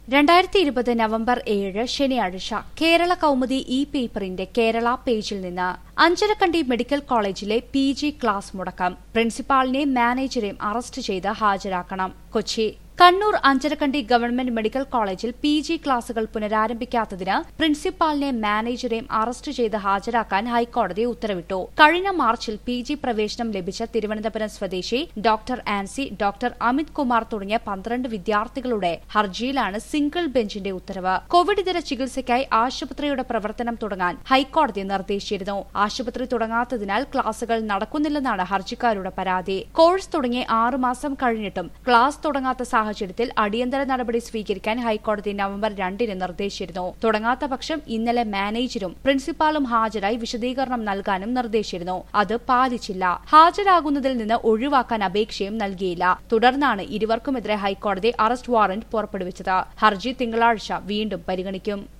രണ്ടായിരത്തി ഇരുപത് നവംബർ ഏഴ് ശനിയാഴ്ച കേരള കൗമുദി ഇ പേപ്പറിന്റെ കേരള പേജിൽ നിന്ന് അഞ്ചരക്കണ്ടി മെഡിക്കൽ കോളേജിലെ പി ജി ക്ലാസ് മുടക്കം പ്രിൻസിപ്പാളിനെയും മാനേജരെയും അറസ്റ്റ് ചെയ്ത് ഹാജരാക്കണം കൊച്ചി കണ്ണൂർ അഞ്ചരക്കണ്ടി ഗവൺമെന്റ് മെഡിക്കൽ കോളേജിൽ പി ജി ക്ലാസുകൾ പുനരാരംഭിക്കാത്തതിന് പ്രിൻസിപ്പാളിനെയും മാനേജരെയും അറസ്റ്റ് ചെയ്ത് ഹാജരാക്കാൻ ഹൈക്കോടതി ഉത്തരവിട്ടു കഴിഞ്ഞ മാർച്ചിൽ പി ജി പ്രവേശനം ലഭിച്ച തിരുവനന്തപുരം സ്വദേശി ഡോക്ടർ ആൻസി ഡോക്ടർ അമിത് കുമാർ തുടങ്ങിയ പന്ത്രണ്ട് വിദ്യാർത്ഥികളുടെ ഹർജിയിലാണ് സിംഗിൾ ബെഞ്ചിന്റെ ഉത്തരവ് കോവിഡ് ഇതര ചികിത്സയ്ക്കായി ആശുപത്രിയുടെ പ്രവർത്തനം തുടങ്ങാൻ ഹൈക്കോടതി നിർദ്ദേശിച്ചിരുന്നു ആശുപത്രി തുടങ്ങാത്തതിനാൽ ക്ലാസുകൾ നടക്കുന്നില്ലെന്നാണ് ഹർജിക്കാരുടെ പരാതി കോഴ്സ് തുടങ്ങി ആറുമാസം കഴിഞ്ഞിട്ടും ക്ലാസ് തുടങ്ങാത്ത സാഹചര്യത്തിൽ അടിയന്തര നടപടി സ്വീകരിക്കാൻ ഹൈക്കോടതി നവംബർ രണ്ടിന് നിർദ്ദേശിച്ചിരുന്നു തുടങ്ങാത്ത പക്ഷം ഇന്നലെ മാനേജരും പ്രിൻസിപ്പാളും ഹാജരായി വിശദീകരണം നൽകാനും നിർദ്ദേശിച്ചിരുന്നു അത് പാലിച്ചില്ല ഹാജരാകുന്നതിൽ നിന്ന് ഒഴിവാക്കാൻ അപേക്ഷയും നൽകിയില്ല തുടർന്നാണ് ഇരുവർക്കുമെതിരെ ഹൈക്കോടതി അറസ്റ്റ് വാറന്റ് പുറപ്പെടുവിച്ചത് ഹർജി തിങ്കളാഴ്ച വീണ്ടും പരിഗണിക്കും